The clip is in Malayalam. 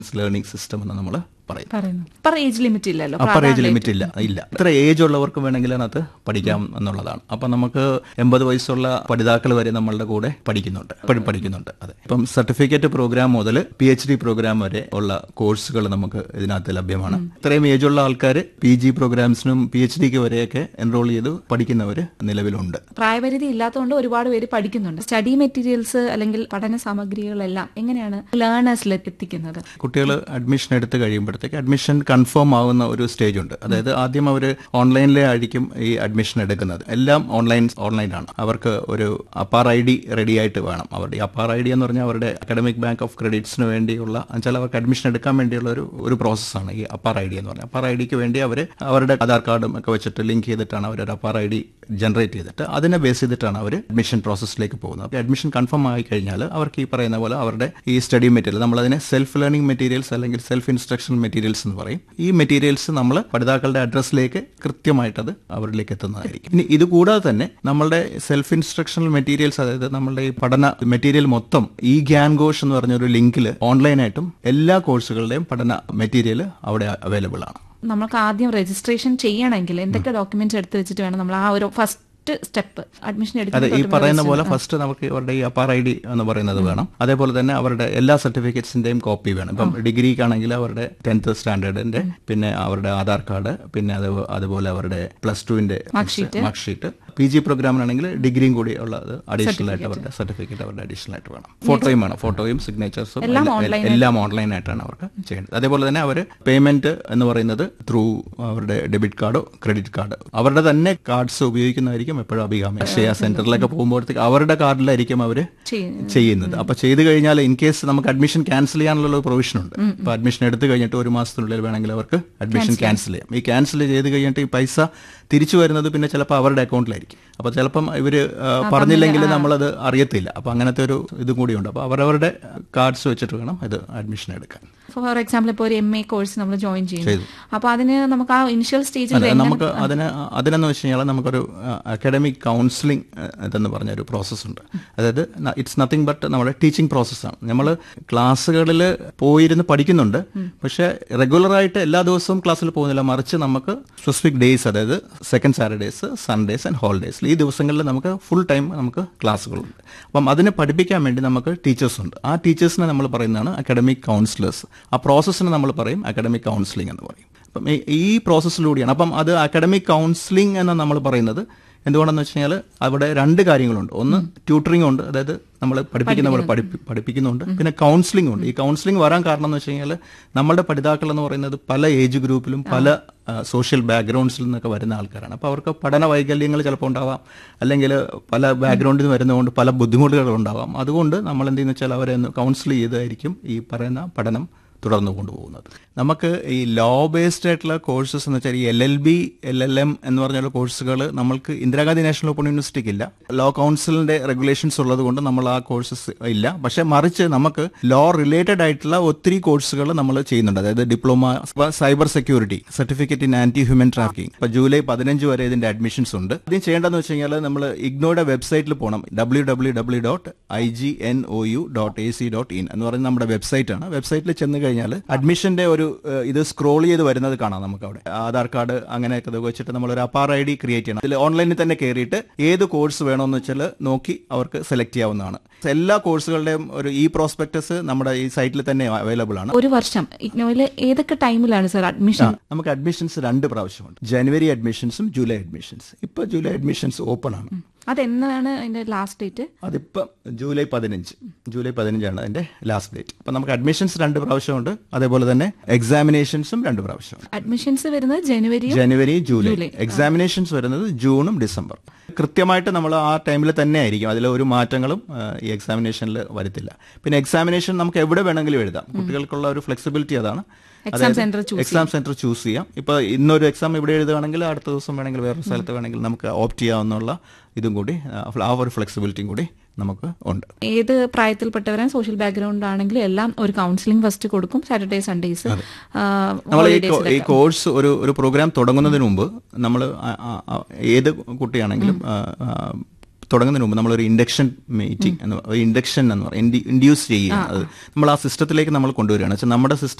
ലേണിംഗ് സിസ്റ്റം എന്ന് നമ്മൾ പറയും പറയുന്നു അപ്പർ ഏജ് ലിമിറ്റ് ഇല്ലല്ലോ അപ്പർ ഏജ് ലിമിറ്റ് ഇല്ല ഇല്ല ഇത്ര ഏജ് ഉള്ളവർക്ക് വേണമെങ്കിൽ അതിനകത്ത് പഠിക്കാം എന്നുള്ളതാണ് അപ്പം നമുക്ക് എൺപത് വയസ്സുള്ള പഠിതാക്കൾ വരെ നമ്മളുടെ കൂടെ പഠിക്കുന്നുണ്ട് ഇപ്പോഴും പഠിക്കുന്നുണ്ട് അതെ ഇപ്പം സർട്ടിഫിക്കറ്റ് പ്രോഗ്രാം മുതൽ പി എച്ച് ഡി പ്രോഗ്രാം വരെ ഉള്ള കോഴ്സുകൾ നമുക്ക് ഇതിനകത്ത് ലഭ്യമാണ് ഇത്രയും ഏജ് ഉള്ള ആൾക്കാർ പി ജി പ്രോഗ്രാംസിനും പി എച്ച് ഡിക്ക് വരെയൊക്കെ എൻറോൾ ചെയ്ത് പഠിക്കുന്നവർ നിലവിലുണ്ട് പ്രായപരിധി ഇല്ലാത്തതുകൊണ്ട് ഒരുപാട് പേര് പഠിക്കുന്നുണ്ട് സ്റ്റഡി മെറ്റീരിയൽസ് അല്ലെങ്കിൽ പഠന സാമഗ്രികളെല്ലാം എങ്ങനെയാണ് ലേണേഴ്സിൽ എത്തിക്കുന്നത് കുട്ടികൾ അഡ്മിഷൻ എടുത്ത് കഴിയുമ്പോഴത്തേക്ക് അഡ്മിഷൻ കൺഫേം ആവുന്ന ഒരു സ്റ്റേജ് ഉണ്ട് അതായത് ആദ്യം അവർ ഓൺലൈനിലെ ആയിരിക്കും ഈ അഡ്മിഷൻ എടുക്കുന്നത് എല്ലാം ഓൺലൈൻ ഓൺലൈനാണ് അവർക്ക് ഒരു അപ്പാർ ഐ ഡി റെഡി ആയിട്ട് വേണം അവരുടെ ഈ അപ്പാർ ഐ ഡി എന്ന് പറഞ്ഞാൽ അവരുടെ അക്കാഡമിക് ബാങ്ക് ഓഫ് ക്രെഡിറ്റ്സിന് വേണ്ടിയുള്ള എന്നുവെച്ചാൽ അവർക്ക് അഡ്മിഷൻ എടുക്കാൻ വേണ്ടിയുള്ള ഒരു ഒരു പ്രോസസ്സാണ് ഈ അപ്പാർ ഐ ഡി എന്ന് പറഞ്ഞാൽ അപ്പാർ ഐ ഡിക്ക് വേണ്ടി അവർ അവരുടെ ആധാർ കാർഡും ഒക്കെ വെച്ചിട്ട് ലിങ്ക് ചെയ്തിട്ടാണ് അവർ ഒരു അപ്പാർ ഐ ഡി ജനറേറ്റ് ചെയ്തിട്ട് അതിനെ ബേസ് ചെയ്തിട്ടാണ് അവർ അഡ്മിഷൻ പ്രോസസ്സിലേക്ക് പോകുന്നത് അഡ്മിഷൻ കൺഫേം ആയി കഴിഞ്ഞാൽ അവർക്ക് ഈ പറയുന്ന പോലെ അവരുടെ ഈ സ്റ്റഡി മെറ്റീരിയൽ നമ്മളതിനെ സെൽഫ് ലേണിംഗ് മെറ്റീരിയൽസ് അല്ലെങ്കിൽ സെൽഫ് ഇൻസ്ട്രക്ഷൻ മെറ്റീരിയൽസ് എന്ന് പറയും ഈ മെറ്റീരിയൽസ് നമ്മൾ പഠിതാക്കളുടെ അഡ്രസ്സിലേക്ക് കൃത്യമായിട്ട് അത് അവരിലേക്ക് എത്തുന്നതായിരിക്കും ഇനി ഇത് കൂടാതെ തന്നെ നമ്മളുടെ സെൽഫ് ഇൻസ്ട്രക്ഷണൽ മെറ്റീരിയൽസ് അതായത് നമ്മളുടെ ഈ പഠന മെറ്റീരിയൽ മൊത്തം ഈ ഗ്യാൻ ഘോഷ് എന്ന് പറഞ്ഞ ഒരു ലിങ്കിൽ ഓൺലൈനായിട്ടും എല്ലാ കോഴ്സുകളുടെയും പഠന മെറ്റീരിയൽ അവിടെ അവൈലബിൾ ആണ് നമുക്ക് ആദ്യം രജിസ്ട്രേഷൻ ചെയ്യണമെങ്കിൽ എന്തൊക്കെ ഡോക്യുമെന്റ്സ് എടുത്ത് വെച്ചിട്ട് വേണം നമ്മൾ ആ ഒരു ഫസ്റ്റ് സ്റ്റെപ്പ് അഡ്മിഷൻ അതെ ഈ എടുക്കുന്നത് പറയുന്ന പോലെ ഫസ്റ്റ് നമുക്ക് അവരുടെ ഈ അപ്പാർ ഐ ഡി എന്ന് പറയുന്നത് വേണം അതേപോലെ തന്നെ അവരുടെ എല്ലാ സർട്ടിഫിക്കറ്റ്സിന്റെയും കോപ്പി വേണം ഇപ്പം ഡിഗ്രിക്കാണെങ്കിൽ അവരുടെ ടെൻത്ത് സ്റ്റാൻഡേർഡിന്റെ പിന്നെ അവരുടെ ആധാർ കാർഡ് പിന്നെ അത് അതുപോലെ അവരുടെ പ്ലസ് ടുവിന്റെ മാർക്ക് ഷീറ്റ് പി ജി പ്രോഗ്രാമിനാണെങ്കിൽ ഡിഗ്രിയും കൂടി ഉള്ളത് അഡീഷണൽ ആയിട്ട് അവരുടെ സർട്ടിഫിക്കറ്റ് അവരുടെ അഡീഷണൽ ആയിട്ട് വേണം ഫോട്ടോയും വേണം ഫോട്ടോയും സിഗ്നേച്ചേഴ്സും എല്ലാം ഓൺലൈൻ ആയിട്ടാണ് അവർക്ക് ചെയ്യേണ്ടത് അതേപോലെ തന്നെ അവർ പേയ്മെന്റ് എന്ന് പറയുന്നത് ത്രൂ അവരുടെ ഡെബിറ്റ് കാർഡോ ക്രെഡിറ്റ് കാർഡ് അവരുടെ തന്നെ കാർഡ്സ് ഉപയോഗിക്കുന്നതായിരിക്കും എപ്പോഴും അഭികാമ്യം അക്ഷയ സെന്ററിലൊക്കെ പോകുമ്പോഴത്തേക്ക് അവരുടെ കാർഡിലായിരിക്കും അവർ ചെയ്യുന്നത്. ചെയ്യുന്നത് അപ്പൊ ചെയ്ത് കഴിഞ്ഞാൽ ഇൻ കേസ് നമുക്ക് അഡ്മിഷൻ ക്യാൻസൽ ചെയ്യാനുള്ള ഒരു പ്രൊവിഷൻ ഉണ്ട് ഇപ്പൊ അഡ്മിഷൻ എടുത്തു കഴിഞ്ഞിട്ട് ഒരു മാസത്തിനുള്ളിൽ വേണമെങ്കിൽ അവർക്ക് അഡ്മിഷൻ ക്യാൻസൽ ചെയ്യാം ഈ ക്യാൻസൽ ചെയ്ത് കഴിഞ്ഞിട്ട് ഈ പൈസ തിരിച്ചു വരുന്നത് പിന്നെ ചിലപ്പോൾ അവരുടെ അക്കൗണ്ടിലായിരിക്കും അപ്പൊ ചിലപ്പം ഇവര് ആ, പറഞ്ഞില്ലെങ്കിൽ നമ്മളത് അറിയത്തില്ല അപ്പൊ അങ്ങനത്തെ ഒരു ഇതും കൂടിയുണ്ട് അപ്പൊ അവരവരുടെ കാർഡ്സ് വെച്ചിട്ട് വേണം ഇത് അഡ്മിഷൻ എടുക്കാൻ ഫോർ എക്സാമ്പിൾ ഇപ്പോൾ ഒരു എം എ കോഴ്സ് നമ്മൾ ജോയിൻ ചെയ്യുന്നു അപ്പൊ അതിന് നമുക്ക് ആ ഇനിഷ്യൽ സ്റ്റേജിൽ അതെ നമുക്ക് അതിന് അതിനെന്ന് വെച്ച് കഴിഞ്ഞാൽ നമുക്കൊരു അക്കാഡമിക് കൗൺസിലിംഗ് ഇതെന്ന് പറഞ്ഞ ഒരു പ്രോസസ്സ് ഉണ്ട് അതായത് ഇറ്റ്സ് നത്തിങ് ബട്ട് നമ്മുടെ ടീച്ചിങ് പ്രോസസ്സാണ് നമ്മൾ ക്ലാസ്സുകളിൽ പോയിരുന്ന് പഠിക്കുന്നുണ്ട് പക്ഷേ റെഗുലറായിട്ട് എല്ലാ ദിവസവും ക്ലാസ്സിൽ പോകുന്നില്ല മറിച്ച് നമുക്ക് സ്പെസിഫിക് ഡേയ്സ് അതായത് second Saturdays Sundays and holidays ഈ ദിവസങ്ങളിൽ നമുക്ക് ഫുൾ ടൈം നമുക്ക് ക്ലാസ്സുകളുണ്ട് അപ്പം അതിനെ പഠിപ്പിക്കാൻ വേണ്ടി നമുക്ക് ടീച്ചേഴ്സ് ഉണ്ട് ആ ടീച്ചേഴ്സിനെ നമ്മൾ പറയുന്നതാണ് അക്കാഡമിക് കൗൺസിലേഴ്സ് ആ പ്രോസസ്സിന് നമ്മൾ പറയും അക്കാഡമിക് കൗൺസിലിംഗ് എന്ന് പറയും അപ്പം ഈ- ഈ പ്രോസസ്സിലൂടെയാണ് അപ്പം അത് അക്കാഡമിക് കൗൺസിലിംഗ് എന്ന് നമ്മൾ പറയുന്നത് എന്തുകൊണ്ടെന്ന് വെച്ച് കഴിഞ്ഞാൽ അവിടെ രണ്ട് കാര്യങ്ങളുണ്ട് ഒന്ന് ട്യൂട്ടറിംഗ് ഉണ്ട് അതായത് നമ്മൾ പഠിപ്പിക്കുന്ന പോലെ പഠിപ്പി പഠിപ്പിക്കുന്നുണ്ട് പിന്നെ കൗൺസിലിംഗ് ഉണ്ട് ഈ കൗൺസിലിംഗ് വരാൻ കാരണം എന്ന് വെച്ച് കഴിഞ്ഞാൽ നമ്മുടെ പഠിതാക്കൾ എന്ന് പറയുന്നത് പല ഏജ് ഗ്രൂപ്പിലും പല സോഷ്യൽ ബാക്ക്ഗ്രൗണ്ട്സിൽ നിന്നൊക്കെ വരുന്ന ആൾക്കാരാണ് അപ്പോൾ അവർക്ക് പഠന വൈകല്യങ്ങൾ ചിലപ്പോൾ ഉണ്ടാവാം അല്ലെങ്കിൽ പല ബാക്ക്ഗ്രൗണ്ടിൽ നിന്ന് വരുന്നതുകൊണ്ട് പല ബുദ്ധിമുട്ടുകൾ ഉണ്ടാവാം അതുകൊണ്ട് നമ്മൾ എന്ത് ചെയ്യുന്ന വെച്ചാൽ അവരെ ഒന്ന് കൗൺസിൽ ചെയ്തായിരിക്കും ഈ പറയുന്ന പഠനം തുടർന്നു കൊണ്ടുപോകുന്നത് നമുക്ക് ഈ ലോ ബേസ്ഡ് ആയിട്ടുള്ള കോഴ്സസ് എന്ന് വെച്ചാൽ ഈ L L B L L M എന്ന് പറഞ്ഞുള്ള കോഴ്സുകൾ നമ്മൾക്ക് ഇന്ദിരാഗാന്ധി നാഷണൽ ഓപ്പൺ യൂണിവേഴ്സിറ്റിക്ക് ഇല്ല ലോ കൗൺസിലിന്റെ റെഗുലേഷൻസ് ഉള്ളത് കൊണ്ട് നമ്മൾ ആ കോഴ്സസ് ഇല്ല പക്ഷെ മറിച്ച് നമുക്ക് ലോ റിലേറ്റഡ് ആയിട്ടുള്ള ഒത്തിരി കോഴ്സുകൾ നമ്മൾ ചെയ്യുന്നുണ്ട് അതായത് diploma cyber security certificate in anti human trafficking ഇപ്പൊ ജൂലൈ പതിനഞ്ച് വരെ ഇതിന്റെ അഡ്മിഷൻസ് ഉണ്ട് ആദ്യം ചെയ്യേണ്ടതെന്ന് വെച്ച് കഴിഞ്ഞാൽ നമ്മൾ ഇഗ്നോയുടെ വെബ്സൈറ്റിൽ പോകണം W W W dot I G N O U dot A C dot in എന്ന് പറയുന്നത് നമ്മുടെ വെബ്സൈറ്റ് ആണ് വെബ്സൈറ്റിൽ ചെന്ന് കഴിഞ്ഞാൽ അഡ്മിഷന്റെ ഒരു ഏഹ്, ഇത് സ്ക്രോൾ ചെയ്ത് വരുന്നത് കാണാം നമുക്ക് അവിടെ ആധാർ കാർഡ് അങ്ങനെയൊക്കെ ഇത് വെച്ചിട്ട് നമ്മൾ ഒരു അപ്പാർ ഐ ഡി ക്രിയേറ്റ് ചെയ്യണം ഇതിൽ ഓൺലൈനിൽ തന്നെ കയറിയിട്ട് ഏത് കോഴ്സ് വേണമെന്ന് വെച്ചാൽ നോക്കി അവർക്ക് സെലക്ട് ചെയ്യാവുന്നതാണ് എല്ലാ കോഴ്സുകളുടെയും ഒരു ഈ പ്രോസ്പെക്ടസ് നമ്മുടെ ഈ സൈറ്റിൽ തന്നെ അവൈലബിൾ ആണ് ഒരു വർഷം ഇഗ്നോയില് ഏതൊക്കെ ടൈമിലാണ് സർ അഡ്മിഷൻ നമുക്ക് അഡ്മിഷൻസ് രണ്ട് പ്രാവശ്യമുണ്ട് ജനുവരി അഡ്മിഷൻസും ജൂലൈ അഡ്മിഷൻസ് ഇപ്പൊ ജൂലൈ അഡ്മിഷൻസ് ഓപ്പൺ ആണ് അതെന്നാണ് അതിന്റെ ലാസ്റ്റ് ഡേറ്റ് അതിപ്പം ജൂലൈ പതിനഞ്ച് ജൂലൈ പതിനഞ്ചാണ് അതിന്റെ ലാസ്റ്റ് ഡേറ്റ് അപ്പം നമുക്ക് അഡ്മിഷൻസ് രണ്ട് പ്രാവശ്യമുണ്ട് അതേപോലെ തന്നെ എക്സാമിനേഷൻസും രണ്ട് പ്രാവശ്യമുണ്ട് അഡ്മിഷൻസ് വരുന്നത് ജനുവരിയും ജനുവരി ജൂലൈ എക്സാമിനേഷൻസ് വരുന്നത് ജൂണും ഡിസംബർ കൃത്യമായിട്ട് നമ്മൾ ആ ടൈമിൽ തന്നെ ആയിരിക്കും അതിൽ ഒരു മാറ്റങ്ങളും ആ, ഈ എക്സാമിനേഷനിൽ വരത്തില്ല പിന്നെ എക്സാമിനേഷൻ നമുക്ക് എവിടെ വേണമെങ്കിലും എഴുതാം കുട്ടികൾക്കുള്ള ഒരു ഫ്ലെക്സിബിലിറ്റി അതാണ് exam centre choose exam centre choose ചെയ്യാം ഇപ്പൊ ഇന്നൊരു എക്സാം ഇവിടെ എഴുതുകയാണെങ്കിൽ അടുത്ത ദിവസം വേണമെങ്കിൽ വേറൊരു സ്ഥലത്ത് വേണമെങ്കിൽ നമുക്ക് ഓപ്റ്റ് ചെയ്യാവുന്നുള്ള ഇതും കൂടി ആ, ആ ഒരു ഫ്ലെക്സിബിലിറ്റിയും കൂടി നമുക്ക് ഉണ്ട് ഏത് പ്രായത്തിൽപ്പെട്ടവരും സോഷ്യൽ ബാക്ക്ഗ്രൗണ്ട് ആണെങ്കിലും എല്ലാം ഒരു കൗൺസിലിംഗ് ഫസ്റ്റ് കൊടുക്കും സാറ്റർഡേ സൺഡേസ് നമ്മൾ ഈ കോ- ഈ കോഴ്സ് ഒരു ഒരു പ്രോഗ്രാം തുടങ്ങുന്നതിന് മുമ്പ് നമ്മൾ ഏത് കുട്ടിയാണെങ്കിലും ആ, ആ, തുടങ്ങുന്നതിന് മുമ്പ് നമ്മളൊരു ഇൻഡക്ഷൻ മീറ്റിംഗ് എന്ന് ഇൻഡക്ഷൻ എന്ന് പറയും ഇൻഡ്യൂസ് ചെയ്യുക അത് നമ്മൾ ആ സിസ്റ്റത്തിലേക്ക് നമ്മൾ കൊണ്ടുവരികയാണ് വെച്ചാൽ നമ്മുടെ സിസ്റ്റം